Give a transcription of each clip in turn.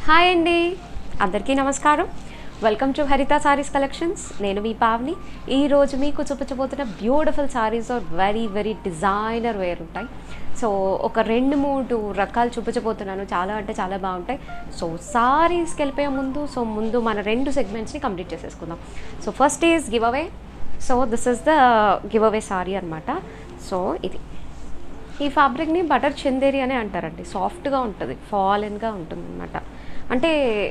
hi అండి అందరికీ నమస్కారం welcome to Haritha saris collections నేను మీ పావని ఈ రోజు మీకు చూపించబోతున్న beautiful saris are very very designer wear ఉంటాయి సో ఒక రెండు మూడు రకాలు చూపించబోతున్నాను చాలా అంటే చాలా బాగుంటాయి సో సారీస్కి వెళ్ళిపోయే ముందు సో ముందు మన రెండు సెగ్మెంట్స్ని కంప్లీట్ చేసేసుకుందాం so first is giveaway so this is the giveaway sari అనమాట సో ఇది ఈ ఫ్యాబ్రిక్ని బటర్ చందేరి అని అంటారండి సాఫ్ట్గా ఉంటుంది ఫాలెన్గా ఉంటుంది అనమాట అంటే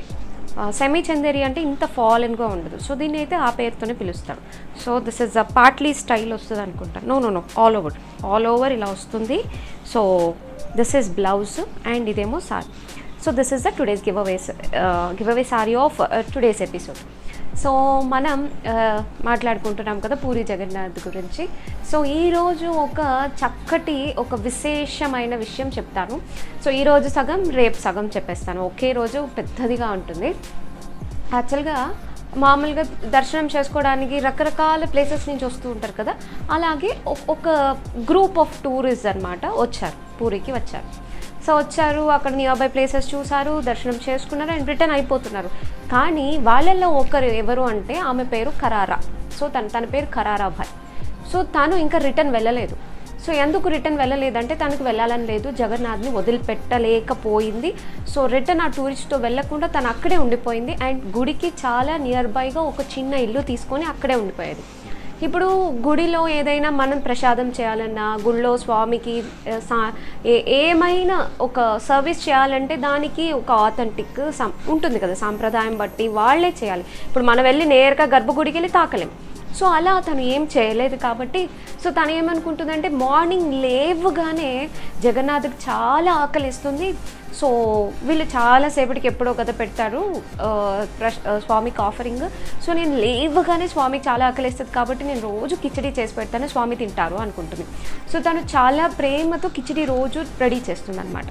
సెమీ చందేరి అంటే ఇంత ఫాలెన్గా ఉండదు సో దీన్ని అయితే ఆ పేరుతోనే పిలుస్తారు so this is a partly style వస్తుంది అనుకుంటాను no no no all over all over ఇలా వస్తుంది so this is blouse and ఇదేమో sari so this is the today's giveaways giveaway sari of today's episode so మనం ఆ, మాట్లాడుకుంటున్నాం కదా పూరి జగన్నాథ్ గురించి సో ఈరోజు ఒక చక్కటి ఒక విశేషమైన విషయం చెప్తాను సో ఈరోజు సగం రేపు సగం చెప్పేస్తాను ఒకే రోజు పెద్దదిగా ఉంటుంది యాక్చువల్గా మామూలుగా దర్శనం చేసుకోవడానికి రకరకాల ప్లేసెస్ నుంచి వస్తూ ఉంటారు కదా అలాగే ఒక- ఒక గ్రూప్ ఆఫ్ టూరిస్ట్ అనమాట వచ్చారు పూరికి వచ్చారు సో వచ్చారు అక్కడ నియర్ బై ప్లేసెస్ చూసారు దర్శనం చేసుకున్నారు అండ్ రిటర్న్ అయిపోతున్నారు కానీ వాళ్ళల్లో ఒకరు ఎవరు అంటే ఆమె పేరు కరారా సో తన తన పేరు కరారా భాయ్ సో తను ఇంకా రిటర్న్ వెళ్ళలేదు సో ఎందుకు రిటర్న్ వెళ్ళలేదంటే తనకు వెళ్ళాలని లేదు జగన్నాథ్ని వదిలిపెట్టలేకపోయింది సో రిటర్న్ ఆ టూరిస్ట్తో వెళ్ళకుండా తను అక్కడే ఉండిపోయింది అండ్ గుడికి చాలా నియర్ బైగా ఒక చిన్న ఇల్లు తీసుకొని అక్కడే ఉండిపోయేది ఇప్పుడు గుడిలో ఏదైనా మనం ప్రసాదం చేయాలన్నా గుడిలో స్వామికి ఆ, సా- ఏ- ఏమైనా ఒక సర్వీస్ చేయాలంటే దానికి ఒక ఆథెంటిక్ సం ఉంటుంది కదా సాంప్రదాయం బట్టి వాళ్ళే చేయాలి ఇప్పుడు మనం వెళ్ళి నేరుగా గర్భగుడికి వెళ్ళి తాకలేం సో అలా తను ఏం చేయలేదు కాబట్టి సో తను ఏమనుకుంటుందంటే మార్నింగ్ లేవగానే జగన్నాథ్కి చాలా ఆకలిస్తుంది సో వీళ్ళు చాలాసేపటికి ఎప్పుడో కదా పెడతారు ఆ, ప్రశ్- ఆ, స్వామికి ఆఫరింగ్ సో నేను లేవగానే స్వామికి చాలా ఆకలిస్తుంది కాబట్టి నేను రోజు కిచడీ చేసి పెడతాను స్వామి తింటారు అనుకుంటుంది సో తను చాలా ప్రేమతో కిచడీ రోజు రెడీ చేస్తుంది అనమాట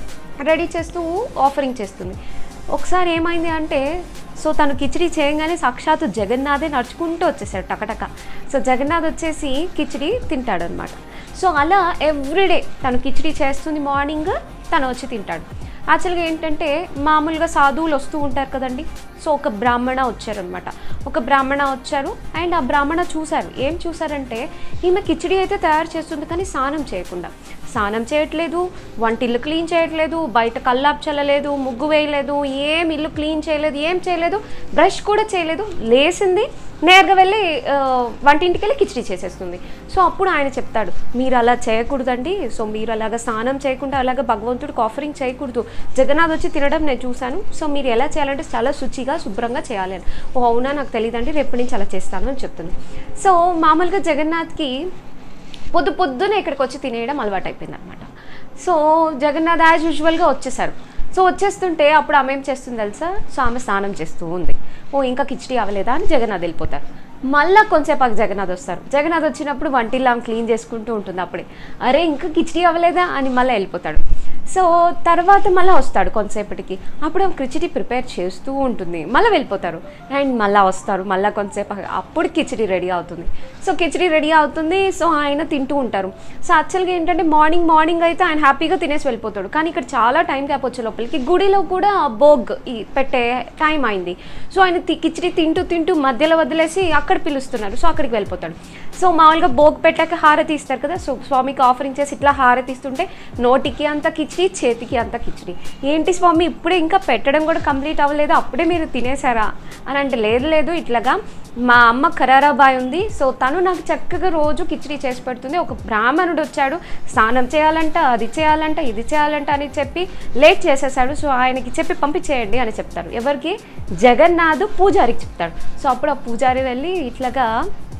రెడీ చేస్తూ ఆఫరింగ్ చేస్తుంది ఒకసారి ఏమైంది అంటే సో తను కిచిడి చేయగానే సాక్షాత్తు జగన్నాథే నడుచుకుంటూ వచ్చేసాడు టకటక సో జగన్నాథ్ వచ్చేసి కిచిడి తింటాడనమాట సో అలా ఎవ్రీడే తను కిచిడి చేస్తుంది మార్నింగ్ తను వచ్చి తింటాడు యాక్చువల్గా ఏంటంటే మామూలుగా సాధువులు వస్తూ ఉంటారు కదండి సో ఒక బ్రాహ్మణ వచ్చారనమాట ఒక బ్రాహ్మణ వచ్చారు అండ్ ఆ బ్రాహ్మణ చూశారు ఏం చూసారంటే ఈమె కిచిడి అయితే తయారు చేస్తుంది కానీ స్నానం చేయకుండా స్నానం చేయట్లేదు వంటిల్లు క్లీన్ చేయట్లేదు బయట కల్లాపు చల్లలేదు ముగ్గు వేయలేదు ఏం ఇల్లు క్లీన్ చేయలేదు ఏం చేయలేదు బ్రష్ కూడా చేయలేదు లేసింది నేరుగా వెళ్ళి ఆ, వంటింటికి వెళ్ళి కిచిడి చేసేస్తుంది సో అప్పుడు ఆయన చెప్తాడు మీరు అలా చేయకూడదండి సో మీరు అలాగ స్నానం చేయకుండా అలాగ భగవంతుడికి ఆఫరింగ్ చేయకూడదు జగన్నాథ్ వచ్చి తినడం నేను చూశాను సో మీరు ఎలా చేయాలంటే చాలా శుచిగా శుభ్రంగా చేయాలి అని ఓ అవునా నాకు తెలియదండి రేపటి నుంచి అలా చేస్తాను అని చెప్తుంది సో మామూలుగా జగన్నాథ్కి పొద్దు పొద్దున ఇక్కడికి వచ్చి తినేయడం అలవాటు అయిపోయింది అనమాట సో జగన్నాథ్ యాజ్ యూజువల్గా వచ్చేసారు సో వచ్చేస్తుంటే అప్పుడు ఆమె ఏం చేస్తుంది తెలుసా సో ఆమె స్నానం చేస్తూ ఉంది ఓ ఇంకా కిచడీ అవ్వలేదా అని జగన్నాథ్ వెళ్ళిపోతారు మళ్ళీ కొంచెంసేపు ఆగి జగన్నాథ్ వస్తారు జగన్నాథ్ వచ్చినప్పుడు వంటిల్లు ఆమె క్లీన్ చేసుకుంటూ ఉంటుంది అప్పుడే అరే ఇంకా కిచడీ అవ్వలేదా అని మళ్ళీ వెళ్ళిపోతాడు సో తర్వాత మళ్ళీ వస్తాడు కొంతసేపటికి అప్పుడు ఆమె కిచడీ ప్రిపేర్ చేస్తూ ఉంటుంది మళ్ళీ వెళ్ళిపోతారు అండ్ మళ్ళీ వస్తారు మళ్ళీ కొంతసేపు ఆగి- అప్పుడు కిచడీ రెడీ అవుతుంది సో కిచడీ రెడీ అవుతుంది సో ఆయన తింటూ ఉంటారు సో యాక్చువల్గా ఏంటంటే మార్నింగ్ మార్నింగ్ అయితే ఆయన హ్యాపీగా తినేసి వెళ్ళిపోతాడు కానీ ఇక్కడ చాలా టైం గ్యాప్ వచ్చే లోపలికి గుడిలో కూడా భోగ్ ఈ పెట్టే టైం అయింది సో ఆయన తి- కిచడీ తింటూ తింటూ మధ్యలో వదిలేసి అక్కడ పిలుస్తున్నారు సో అక్కడికి వెళ్ళిపోతాడు సో మామూలుగా భోగ్ పెట్టాక హారతి ఇస్తారు కదా సో స్వామికి ఆఫరింగ్ చేసి ఇట్లా హారతి ఇస్తుంటే నోటికి అంత కిచడీ చేతికి అంత కిచడీ ఏంటి స్వామి ఇప్పుడే ఇంకా పెట్టడం కూడా కంప్లీట్ అవ్వలేదు అప్పుడే మీరు తినేసారా అని అంటే లేదు లేదు ఇట్లాగా మా అమ్మ కరారాబాయ్ ఉంది సో తను నాకు చక్కగా రోజు కిచడీ చేసి పెడుతుంది ఒక బ్రాహ్మణుడు వచ్చాడు స్నానం చేయాలంట అది చేయాలంట ఇది చేయాలంట అని చెప్పి లేట్ చేసేసాడు సో ఆయనకి చెప్పి పంపించేయండి అని చెప్తారు ఎవరికి జగన్నాథ్ పూజారికి చెప్తాడు సో అప్పుడు ఆ పూజారి వెళ్ళి ఇట్లాగా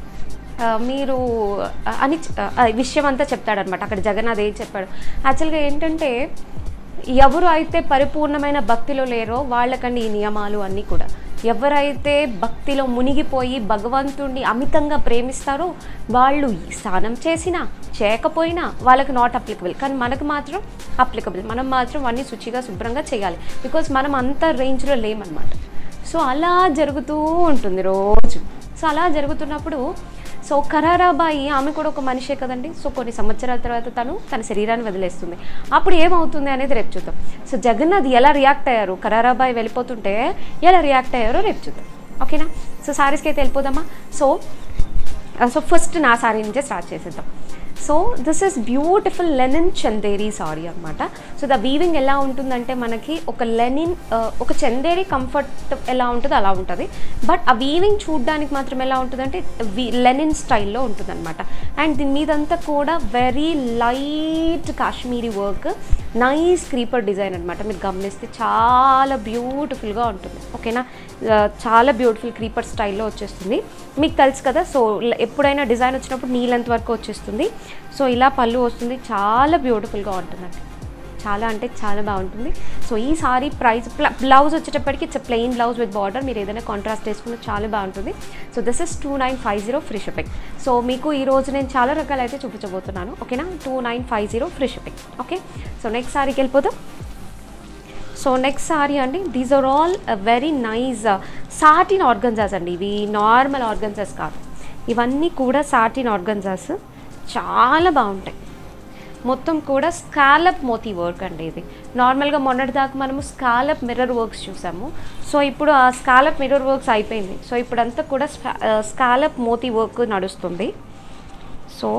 ఆ, మీరు ఆ, అని చె- ఆ, విషయం అంతా చెప్తాడనమాట అక్కడ జగన్నాథ్ ఏం చెప్పాడు యాక్చువల్గా ఏంటంటే ఎవరు అయితే పరిపూర్ణమైన భక్తిలో లేరో వాళ్ళకండి ఈ నియమాలు అన్నీ కూడా ఎవరైతే భక్తిలో మునిగిపోయి భగవంతుడిని అమితంగా ప్రేమిస్తారో వాళ్ళు ఈ స్నానం చేసినా చేయకపోయినా వాళ్ళకి నాట్ అప్లికబుల్ కానీ మనకు మాత్రం అప్లికబుల్ మనం మాత్రం అన్నీ శుచిగా శుభ్రంగా చేయాలి బికాజ్ మనం అంత రేంజ్లో లేమన్నమాట సో అలా జరుగుతూ ఉంటుంది రోజు సో అలా జరుగుతున్నప్పుడు సో కరారాబాయి ఆమె కూడా ఒక మనిషే కదండి సో కొన్ని సంవత్సరాల తర్వాత తను తన శరీరాన్ని వదిలేస్తుంది అప్పుడు ఏమవుతుంది అనేది రేపు చూద్దాం సో జగన్నాథ్ ఎలా రియాక్ట్ అయ్యారు కరారాబాయి వెళ్ళిపోతుంటే ఎలా రియాక్ట్ అయ్యారో రేపు చూద్దాం ఓకేనా సో సారీస్కి అయితే వెళ్ళిపోదామా సో సో ఫస్ట్ నా సారీ నుంచే స్టార్ట్ చేసేద్దాం so this is beautiful linen Chanderi sari అనమాట సో ద వీవింగ్ ఎలా ఉంటుందంటే మనకి ఒక లెనిన్ ఒక చందేరి కంఫర్ట్ ఎలా ఉంటుందో అలా ఉంటుంది బట్ ఆ వీవింగ్ చూడడానికి మాత్రం ఎలా ఉంటుందంటే లెనిన్ స్టైల్లో ఉంటుంది అనమాట అండ్ దీని మీదంతా కూడా very light Kashmiri work nice creeper design అనమాట మీరు గమనిస్తే చాలా బ్యూటిఫుల్గా ఉంటుంది ఓకేనా ఆ, చాలా బ్యూటిఫుల్ క్రీపర్ స్టైల్లో వచ్చేస్తుంది మీకు తెలుసు కదా సో ల- ఎప్పుడైనా డిజైన్ వచ్చినప్పుడు నీ లెంత్ వరకు వచ్చేస్తుంది సో ఇలా పళ్ళు వస్తుంది చాలా బ్యూటిఫుల్గా ఉంటుందండి చాలా అంటే చాలా బాగుంటుంది సో ఈ సారీ ప్రైస్ బ్లౌజ్ వచ్చేటప్పటికి it's plain blouse with border మీరు ఏదైనా కాంట్రాస్ట్ వేసుకున్న చాలా బాగుంటుంది so this is two nine five zero free shipping so మీకు ఈ రోజు నేను చాలా రకాలు అయితే చూపించబోతున్నాను ఓకేనా two nine five zero free shipping okay so next సారీకి వెళ్ళిపోదాం సో నెక్స్ట్ సారీ అండి these are all very nice satin organzas అండి ఇవి నార్మల్ ఆర్గన్జాస్ కాదు ఇవన్నీ కూడా సాటిన్ ఆర్గన్జాస్ చాలా బాగుంటాయి మొత్తం కూడా స్కాలప్ మోతీ వర్క్ అండి ఇది నార్మల్గా మొన్నటి దాకా మనము స్కాలప్ మిర్రర్ వర్క్స్ చూసాము సో ఇప్పుడు ఆ స్కాలప్ మిర్రర్ వర్క్స్ అయిపోయింది సో ఇప్పుడంతా కూడా స్కాలప్ మోతీ వర్క్ నడుస్తుంది సో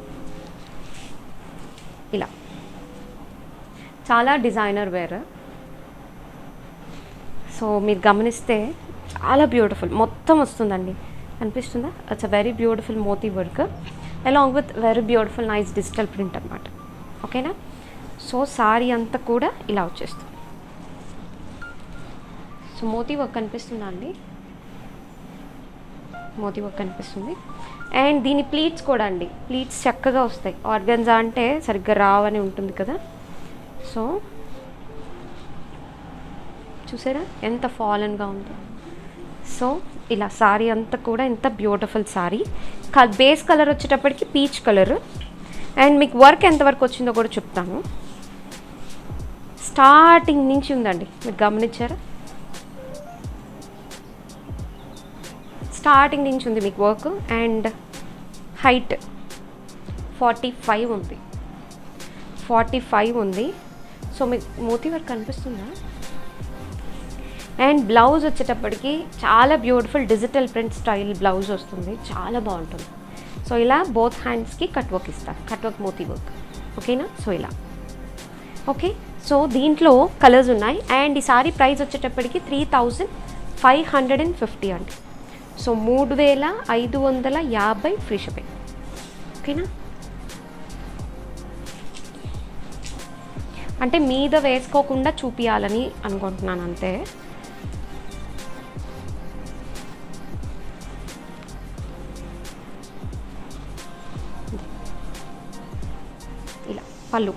ఇలా చాలా డిజైనర్ వేర్ సో మీరు గమనిస్తే చాలా బ్యూటిఫుల్ మొత్తం వస్తుందండి అనిపిస్తుందా ఇట్స్ అ వెరీ బ్యూటిఫుల్ మోతీ work along with very beautiful nice digital print అనమాట ఓకేనా సో సారీ అంతా కూడా ఇలా వచ్చేస్తుంది సో మోతీ వర్క్ కనిపిస్తుందా అండి మోతీ వర్క్ కనిపిస్తుంది అండ్ దీని ప్లీట్స్ కూడా అండి ప్లీట్స్ చక్కగా వస్తాయి ఆర్గన్జా అంటే సరిగ్గా రావని ఉంటుంది కదా సో చూసారా ఎంత ఫాలన్గా ఉందో సో ఇలా సారీ అంతా కూడా ఎంత బ్యూటిఫుల్ సారీ బేస్ కలర్ వచ్చేటప్పటికి పీచ్ కలర్ అండ్ మీకు వర్క్ ఎంతవరకు వచ్చిందో కూడా చెప్తాను స్టార్టింగ్ నుంచి ఉందండి మీరు గమనించారా స్టార్టింగ్ నుంచి ఉంది మీకు work and height forty five ఉంది ఫార్టీ ఫైవ్ ఉంది సో మీకు మోతీ వర్క్ కనిపిస్తుందా అండ్ బ్లౌజ్ వచ్చేటప్పటికి చాలా beautiful digital print style blouse వస్తుంది చాలా బాగుంటుంది సో ఇలా బోత్ హ్యాండ్స్కి కట్ వర్క్ ఇస్తారు కట్ వర్క్ మోతీ వర్క్ ఓకేనా సో ఇలా ఓకే సో దీంట్లో కలర్స్ ఉన్నాయి అండ్ ఈ సారీ ప్రైస్ వచ్చేటప్పటికి three thousand five hundred and fifty అండి సో మూడు వేల ఐదు వందల యాభై ఫ్రీ షిప్పింగ్ ఓకేనా అంటే మీద వేసుకోకుండా చూపించాలని అనుకుంటున్నాను అంతే ఇలా పళ్ళు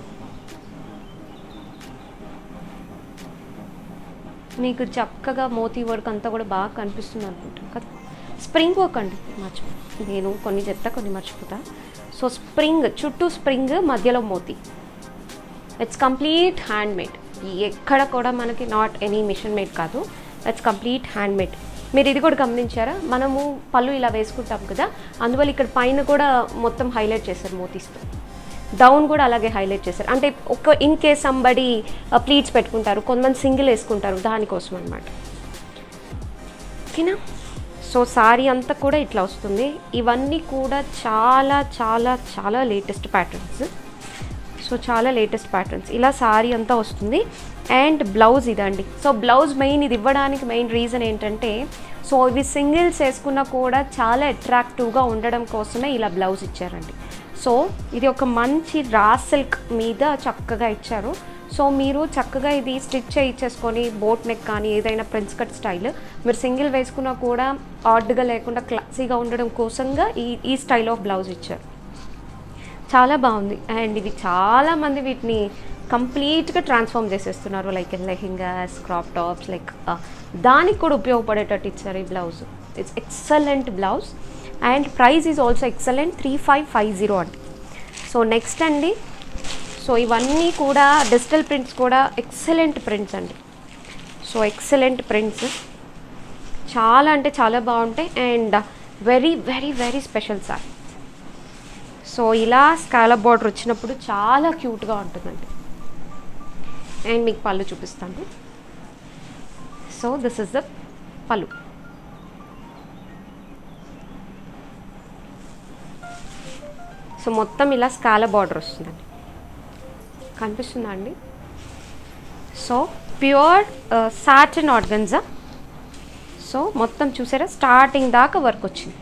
మీకు చక్కగా మోతీ వర్క్ అంతా కూడా బాగా కనిపిస్తుంది అనుకుంటాను కదా స్ప్రింగ్ వర్క్ అండి మర్చిపో నేను కొన్ని చెప్తా కొన్ని మర్చిపోతా సో స్ప్రింగ్ చుట్టూ స్ప్రింగ్ మధ్యలో మోతీ ఇట్స్ కంప్లీట్ హ్యాండ్ మేడ్ ఎక్కడ కూడా మనకి నాట్ ఎనీ మిషన్ మేడ్ కాదు ఇట్స్ కంప్లీట్ హ్యాండ్ మేడ్ మీరు ఇది కూడా గమనించారా మనము పళ్ళు ఇలా వేసుకుంటాం కదా అందువల్ల ఇక్కడ పైన కూడా మొత్తం హైలైట్ చేశారు మోతీస్తో డౌన్ కూడా అలాగే హైలైట్ చేశారు అంటే ఒక ఇన్ కేస్ సంబడి ప్లీట్స్ పెట్టుకుంటారు కొంతమంది సింగిల్ వేసుకుంటారు దానికోసం అనమాట ఓకేనా సో సారీ అంతా కూడా ఇట్లా వస్తుంది ఇవన్నీ కూడా చాలా చాలా చాలా లేటెస్ట్ ప్యాటర్న్స్ సో చాలా లేటెస్ట్ ప్యాటర్న్స్ ఇలా సారీ అంతా వస్తుంది అండ్ బ్లౌజ్ ఇదండి సో బ్లౌజ్ మెయిన్ ఇది ఇవ్వడానికి మెయిన్ రీజన్ ఏంటంటే సో ఇవి సింగిల్స్ వేసుకున్నా కూడా చాలా అట్రాక్టివ్గా ఉండడం కోసమే ఇలా బ్లౌజ్ ఇచ్చారండి సో ఇది ఒక మంచి రా సిల్క్ మీద చక్కగా ఇచ్చారు సో మీరు చక్కగా ఇది స్టిచ్ చేయించేసుకొని బోట్ నెక్ కానీ ఏదైనా ప్రిన్స్ కట్ స్టైల్ మీరు సింగిల్ వేసుకున్నా కూడా ఆర్డ్గా లేకుండా క్లాసీగా ఉండడం కోసంగా ఈ ఈ స్టైల్ ఆఫ్ బ్లౌజ్ ఇచ్చారు చాలా బాగుంది అండ్ ఇవి చాలా మంది వీటిని కంప్లీట్గా ట్రాన్స్ఫార్మ్ చేసేస్తున్నారు like lehengas crop tops like దానికి కూడా ఉపయోగపడేటట్టు ఇచ్చారు ఈ blouse it's excellent blouse and price is also excellent three five five zero అండి సో నెక్స్ట్ అండి సో ఇవన్నీ కూడా డిజిటల్ ప్రింట్స్ కూడా ఎక్సలెంట్ ప్రింట్స్ అండి సో ఎక్సలెంట్ ప్రింట్స్ చాలా అంటే చాలా బాగుంటాయి and very very very special sari so ఇలా స్కాలప్ బార్డర్ వచ్చినప్పుడు చాలా క్యూట్గా ఉంటుందండి అండ్ మీకు పళ్ళు చూపిస్తాను సో దిస్ ఇస్ ద పళ్ళు సో మొత్తం ఇలా స్కాల బార్డర్ వస్తుందండి కనిపిస్తుందా అండి so pure satin organza so మొత్తం చూసారా స్టార్టింగ్ దాకా వర్క్ వచ్చింది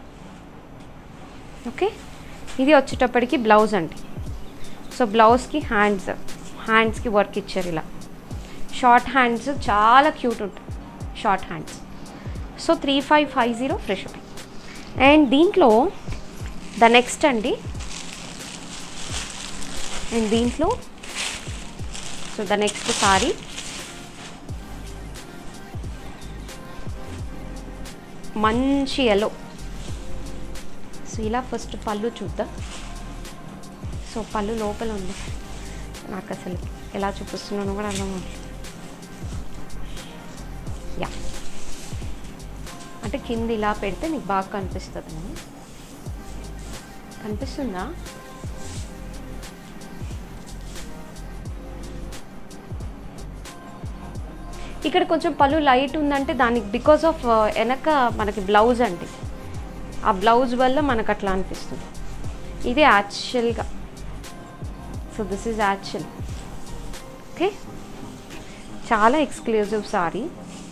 ఓకే ఇది వచ్చేటప్పటికి బ్లౌజ్ అండి సో బ్లౌజ్కి హ్యాండ్స్ హ్యాండ్స్కి వర్క్ ఇచ్చారు ఇలా షార్ట్ హ్యాండ్స్ చాలా క్యూట్ ఉంటుంది short hands so three five five zero fresh and దీంట్లో ద నెక్స్ట్ అండి అండ్ దీంట్లో సో ద నెక్స్ట్ సారీ మంచి ఎల్లో సో ఇలా ఫస్ట్ పళ్ళు చూద్దాం సో పళ్ళు లోపల ఉంది నాకు అసలు ఎలా చూపిస్తున్నానో కూడా అర్థం అవ్వట్లేదు యా అంటే కింద ఇలా పెడితే నీకు బాగా కనిపిస్తుంది కనిపిస్తుందా ఇక్కడ కొంచెం పళ్ళు లైట్ ఉందంటే దానికి బికాస్ ఆఫ్ వెనక మనకి బ్లౌజ్ అండి ఆ బ్లౌజ్ వల్ల మనకు అట్లా అనిపిస్తుంది ఇది యాక్చువల్గా so this is actual okay చాలా ఎక్స్క్లూజివ్ సారీ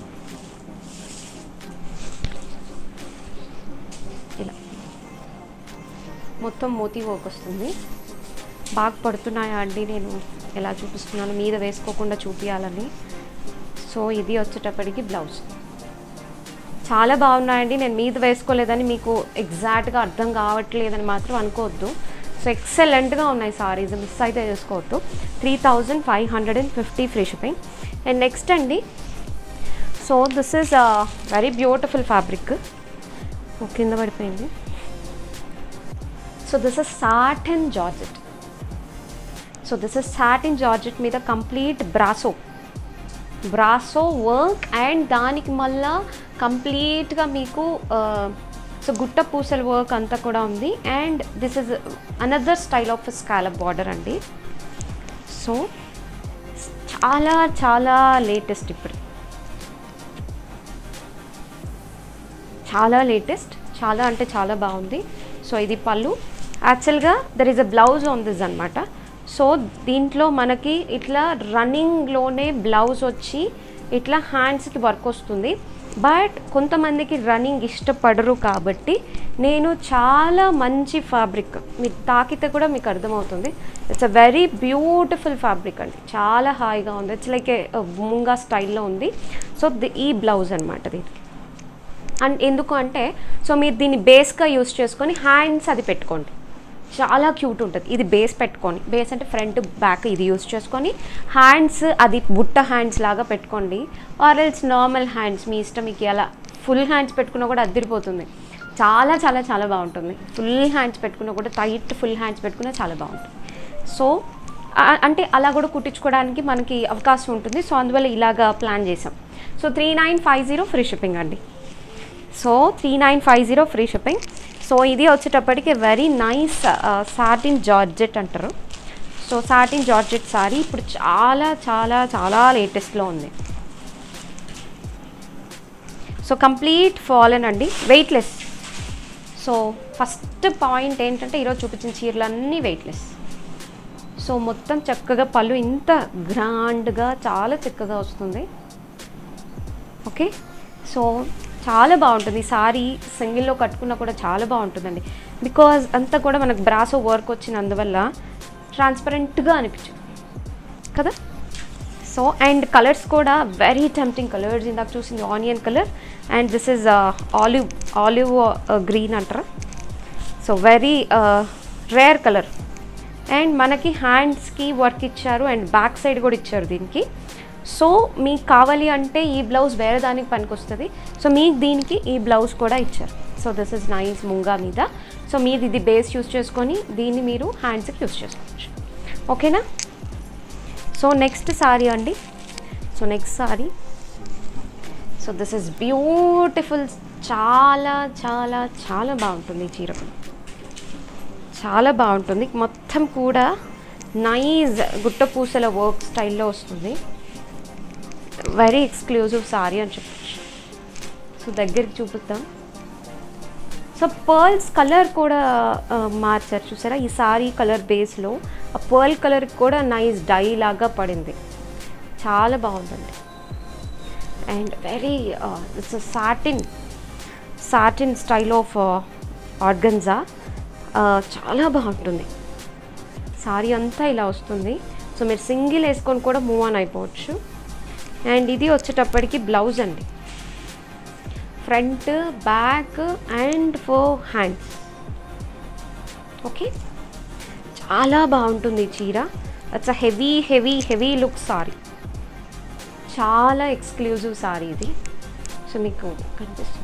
ఇలా మొత్తం మోతీ వర్క్ వస్తుంది బాగా పడుతున్నాయా అండి నేను ఎలా చూపిస్తున్నాను మీద వేసుకోకుండా చూపించాలని సో ఇది వచ్చేటప్పటికి బ్లౌజ్ చాలా బాగున్నాయండి నేను మీద వేసుకోలేదని మీకు ఎగ్జాక్ట్గా అర్థం కావట్లేదని మాత్రం అనుకోవద్దు సో ఎక్సలెంట్గా ఉన్నాయి సారీస్ మిస్ అయితే చేసుకోవద్దు three thousand five hundred and fifty free shipping and next అండి so this is very beautiful fabric కింద పడిపోయింది so this is satin georgette so this is satin georgette మీద complete brasso brasso work and దానికి మళ్ళా కంప్లీట్గా మీకు so గుట్ట పూసల వర్క్ అంతా కూడా ఉంది and this is another style of scallop border అండి సో చాలా చాలా లేటెస్ట్ ఇప్పుడు చాలా లేటెస్ట్ చాలా అంటే చాలా బాగుంది సో ఇది పళ్ళు యాక్చువల్గా there is a blouse on this అనమాట సో దీంట్లో మనకి ఇట్లా రన్నింగ్లోనే బ్లౌజ్ వచ్చి ఇట్లా హ్యాండ్స్కి వర్క్ వస్తుంది బట్ కొంతమందికి రన్నింగ్ ఇష్టపడరు కాబట్టి నేను చాలా మంచి ఫ్యాబ్రిక్ మీరు తాకితే కూడా మీకు అర్థమవుతుంది it's a very beautiful fabric అండి చాలా హాయిగా ఉంది ఇట్స్ లైక్ ఏ ముంగా స్టైల్లో ఉంది సో ఈ బ్లౌజ్ అనమాట దీనికి అండ్ ఎందుకు అంటే సో మీరు దీన్ని బేస్గా యూస్ చేసుకొని హ్యాండ్స్ అది పెట్టుకోండి చాలా క్యూట్ ఉంటుంది ఇది బేస్ పెట్టుకొని బేస్ అంటే ఫ్రంట్ బ్యాక్ ఇది యూస్ చేసుకొని హ్యాండ్స్ అది బుట్ట హ్యాండ్స్ లాగా పెట్టుకోండి ఆర్ ఎల్స్ నార్మల్ హ్యాండ్స్ మీ ఇష్టం మీకు ఎలా ఫుల్ హ్యాండ్స్ పెట్టుకున్నా కూడా అద్దరిపోతుంది చాలా చాలా చాలా బాగుంటుంది ఫుల్ హ్యాండ్స్ పెట్టుకున్నా కూడా టైట్ ఫుల్ హ్యాండ్స్ పెట్టుకున్నా చాలా బాగుంటుంది సో అంటే అలా కూడా కుట్టించుకోవడానికి మనకి అవకాశం ఉంటుంది సో అందువల్ల ఇలాగా ప్లాన్ చేసాం so three nine five zero free shipping అండి so three nine five zero free shipping so ఇది వచ్చేటప్పటికి వెరీ నైస్ సాటిన్ జార్జెట్ అంటారు సో సాటిన్ జార్జెట్ సారీ ఇప్పుడు చాలా చాలా చాలా లేటెస్ట్లో ఉంది సో కంప్లీట్ ఫాలన్ అండి వెయిట్లెస్ సో ఫస్ట్ పాయింట్ ఏంటంటే ఈరోజు చూపించిన చీరలన్నీ వెయిట్లెస్ సో మొత్తం చక్కగా పళ్ళు ఇంత గ్రాండ్గా చాలా చక్కగా వస్తుంది ఓకే సో చాలా బాగుంటుంది సారీ సింగిల్లో కట్టుకున్నా కూడా చాలా బాగుంటుందండి బికాజ్ అంతా కూడా మనకు బ్రాసో వర్క్ వచ్చినందువల్ల ట్రాన్స్పరెంట్గా అనిపించదు కదా సో అండ్ కలర్స్ కూడా వెరీ టెంప్టింగ్ కలర్స్ ఇందాక చూసింది onion colour and this is olive olive green అంటారా so very rare colour and మనకి హ్యాండ్స్కి వర్క్ ఇచ్చారు అండ్ బ్యాక్ సైడ్ కూడా ఇచ్చారు దీనికి సో మీకు కావాలి అంటే ఈ బ్లౌజ్ వేరే దానికి పనికొస్తుంది సో మీకు దీనికి ఈ బ్లౌజ్ కూడా ఇచ్చారు so this is nice munga మీద సో మీరు ఇది బేస్ యూస్ చేసుకొని దీన్ని మీరు హ్యాండ్స్కి యూస్ చేసుకోవచ్చు ఓకేనా సో నెక్స్ట్ సారీ అండి so next sari so so this is beautiful చాలా చాలా చాలా బాగుంటుంది ఈ చీర కూడా చాలా బాగుంటుంది మొత్తం కూడా నైస్ గుట్ట పూసల వర్క్ స్టైల్లో వస్తుంది వెరీ ఎక్స్క్లూజివ్ సారీ అని చెప్పచ్చు సో దగ్గరికి చూపిద్దాం సో పర్ల్స్ కలర్ కూడా ఆ, మార్చారు చూసారా ఈ సారీ కలర్ బేస్లో ఆ పర్ల్ కలర్ కూడా నైస్ డై లాగా పడింది చాలా బాగుందండి and very it's satin satin style of organza చాలా బాగుంటుంది సారీ అంతా ఇలా వస్తుంది సో మీరు సింగిల్ వేసుకొని కూడా మూవ్ ఆన్ అయిపోవచ్చు అండ్ ఇది వచ్చేటప్పటికి బ్లౌజ్ అండి front back and four hands okay చాలా బాగుంటుంది ఈ చీర it's uh heavy heavy heavy look sari చాలా ఎక్స్క్లూజివ్ సారీ ఇది సో మీకు కనిపిస్తుంది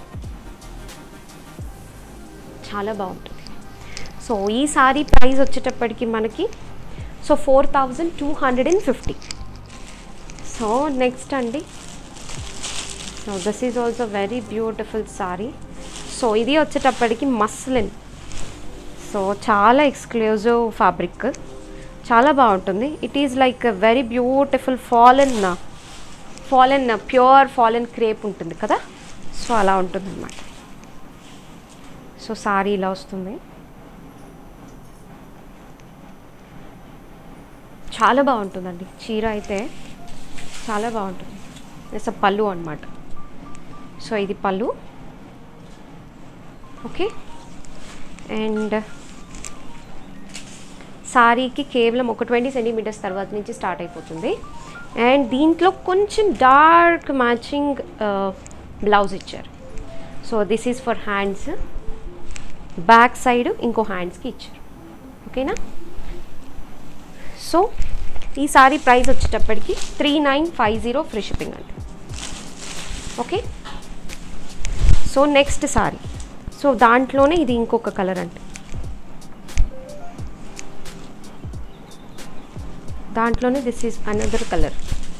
చాలా బాగుంటుంది సో ఈ సారీ ప్రైస్ వచ్చేటప్పటికి మనకి so four thousand two hundred and fifty so next అండి so this is also very beautiful sari so ఇది వచ్చేటప్పటికి మస్లిన్ సో చాలా ఎక్స్క్లూజివ్ ఫ్యాబ్రిక్ చాలా బాగుంటుంది it is like very beautiful fallen fallen pure fallen crepe ఉంటుంది కదా సో అలా ఉంటుంది అనమాట సో సారీ ఇలా వస్తుంది చాలా బాగుంటుందండి చీర అయితే చాలా బాగుంటుంది ఇట్స్ పళ్ళు అనమాట సో ఇది పళ్ళు ఓకే అండ్ సారీకి కేవలం ఒక ట్వంటీ సెంటీమీటర్స్ తర్వాత నుంచి స్టార్ట్ అయిపోతుంది అండ్ దీంట్లో కొంచెం డార్క్ మ్యాచింగ్ బ్లౌజ్ ఇచ్చారు so this is for hands back side ఇంకో హ్యాండ్స్కి ఇచ్చారు ఓకేనా సో ఈ సారీ ప్రైస్ వచ్చేటప్పటికి three nine five zero free shipping అండి okay so next sari so దాంట్లోనే ఇది ఇంకొక కలర్ అండి దాంట్లోనే దిస్ ఈజ్ అనదర్ కలర్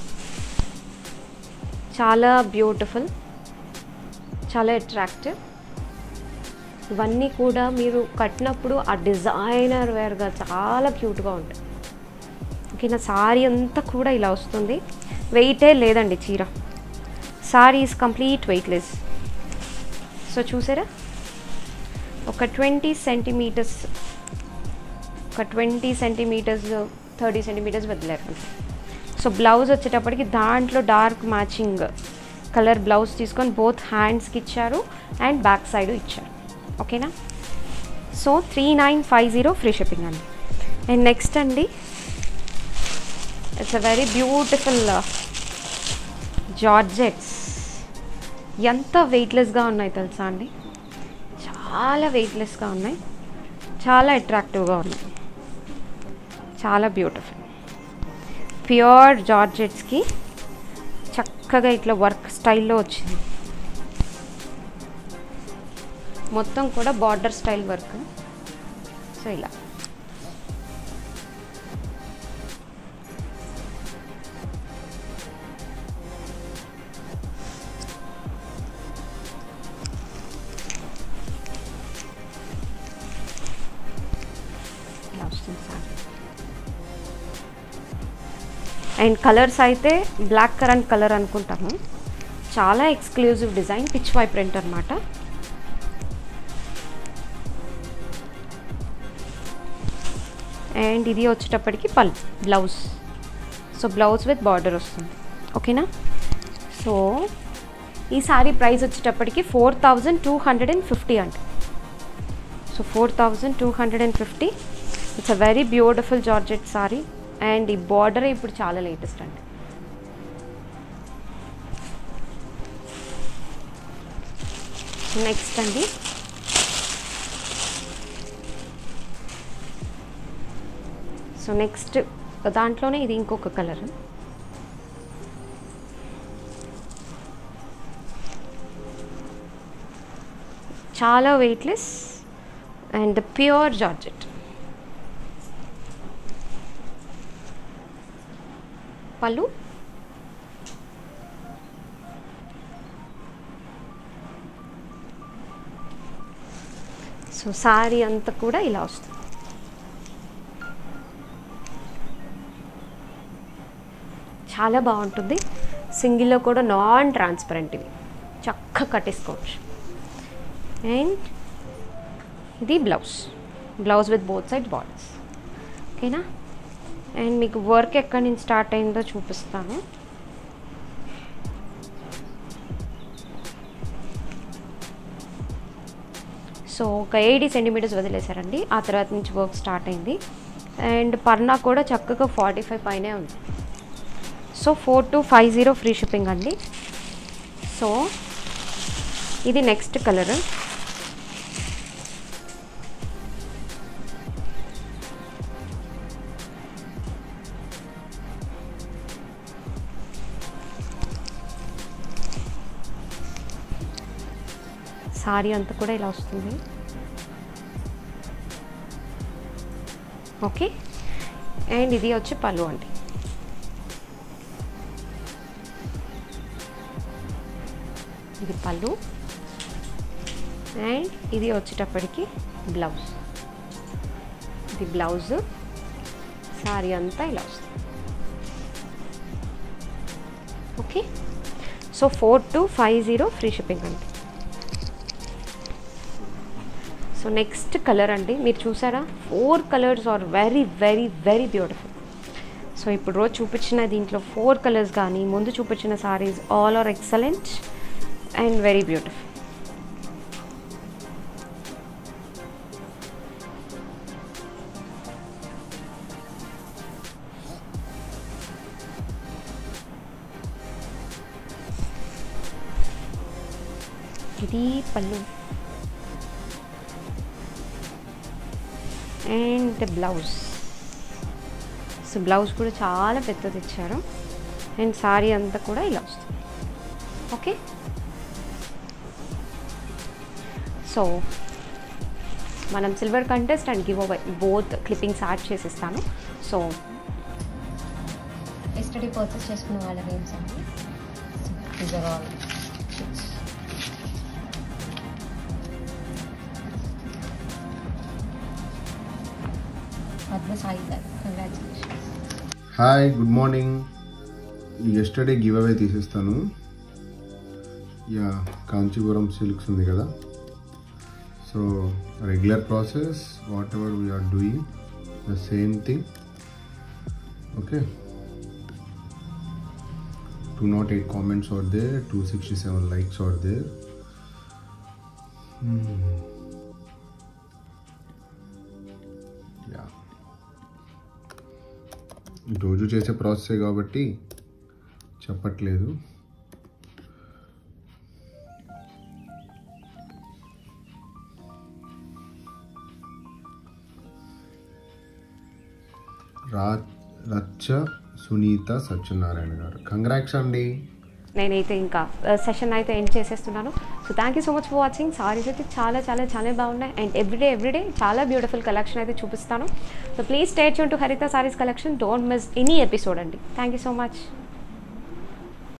చాలా బ్యూటిఫుల్ చాలా అట్రాక్టివ్ ఇవన్నీ కూడా మీరు కట్టినప్పుడు ఆ డిజైనర్ వేర్గా చాలా క్యూట్గా ఉంటుంది ఓకేనా సారీ అంతా కూడా ఇలా వస్తుంది వెయిటే లేదండి చీర sari is complete weightless so చూసారా ఒక ట్వంటీ సెంటీమీటర్స్ ఒక ట్వంటీ సెంటీమీటర్స్ థర్టీ సెంటీమీటర్స్ వదిలేరు సో బ్లౌజ్ వచ్చేటప్పటికి దాంట్లో డార్క్ మ్యాచింగ్ కలర్ బ్లౌజ్ తీసుకొని బోత్ హ్యాండ్స్కి ఇచ్చారు అండ్ బ్యాక్ సైడ్ ఇచ్చారు ఓకేనా so three nine five zero free shipping అండి అండ్ నెక్స్ట్ అండి it's a very beautiful georgettes ఎంత వెయిట్లెస్గా ఉన్నాయి తెలుసా అండి చాలా వెయిట్లెస్గా ఉన్నాయి చాలా అట్రాక్టివ్గా ఉన్నాయి చాలా బ్యూటిఫుల్ ప్యూర్ జార్జెట్స్కి చక్కగా ఇట్లా వర్క్ స్టైల్లో వచ్చింది మొత్తం కూడా బార్డర్ స్టైల్ వర్క్ సో ఇలా ఇలా వస్తుంది సార్ అండ్ కలర్స్ అయితే బ్లాక్ కరెంట్ కలర్ అనుకుంటాము చాలా exclusive design pichwai print అనమాట అండ్ ఇది వచ్చేటప్పటికి పల్ blouse so blouse with border వస్తుంది ఓకేనా సో ఈ సారీ ప్రైస్ వచ్చేటప్పటికి four thousand two hundred and fifty అండి so four thousand two hundred and fifty it's a very beautiful georgette sari and ఈ బార్డర్ ఇప్పుడు చాలా లేటెస్ట్ అండి నెక్స్ట్ అండి సో నెక్స్ట్ దాంట్లోనే ఇది ఇంకొక కలర్ చాలా వెయిట్లెస్ అండ్ ప్యూర్ జార్జెట్ పళ్ళు సో శారీ అంతా కూడా ఇలా వస్తుంది చాలా బాగుంటుంది సింగిల్లో కూడా నాన్ ట్రాన్స్పరెంట్ ఇవి చక్కగా కట్టేసుకోవచ్చు అండ్ ఇది blouse blouse with both side borders ఓకేనా అండ్ మీకు వర్క్ ఎక్కడి నుంచి స్టార్ట్ అయిందో చూపిస్తాను సో ఒక ఎయిటీ సెంటీమీటర్స్ వదిలేశారండి ఆ తర్వాత నుంచి వర్క్ స్టార్ట్ అయింది అండ్ పర్నా కూడా చక్కగా ఫార్టీ ఫైవ్ పైనే ఉంది so four two five zero free shipping అండి సో ఇది నెక్స్ట్ కలర్ సారీ అంతా కూడా ఇలా వస్తుంది ఓకే అండ్ ఇది వచ్చి పళ్ళు అండి ఇది పళ్ళు అండ్ ఇది వచ్చేటప్పటికి బ్లౌజ్ ఇది బ్లౌజ్ సారీ అంతా ఇలా వస్తుంది okay so four two five zero free shipping అండి సో నెక్స్ట్ కలర్ అండి మీరు చూసారా four colours are very very very beautiful so ఇప్పుడు రోజు చూపించిన దీంట్లో ఫోర్ కలర్స్ కానీ ముందు చూపించిన saris all are excellent and very beautiful ఇది పళ్ళు అండ్ బ్లౌజ్ సో బ్లౌజ్ కూడా చాలా పెద్దది ఇచ్చారు అండ్ సారీ అంతా కూడా ఇలా వస్తుంది ఓకే సో మనం silver contest and give away both clippings add చేసిస్తాను సో ఎస్టడీ పర్చేస్ చేసుకున్న వాళ్ళ నేమ్స్ అండి these are all Padma Sai గారు congratulations hi good morning yesterday give away తీసేస్తాను యా కాంచీపురం సిల్క్స్ ఉంది కదా so regular process whatever we are doing the same thing okay two nought eight comments are there two sixty seven likes are there ya రోజు చేసే ప్రాసెసే కాబట్టి చెప్పట్లేదు రా రచ్చ సునీత సత్యనారాయణ గారు కంగ్రాక్స్ అండి నేనైతే ఇంకా సెషన్ అయితే ఎండ్ చేసేస్తున్నాను so thank you so much for watching saris అయితే చాలా చాలా చాలా బాగున్నాయి అండ్ ఎవ్రీడే ఎవ్రీడే చాలా బ్యూటిఫుల్ కలెక్షన్ అయితే చూపిస్తాను so please stay tune to Haritha saris collection don't miss any episode అండి థ్యాంక్ యూ సో మచ్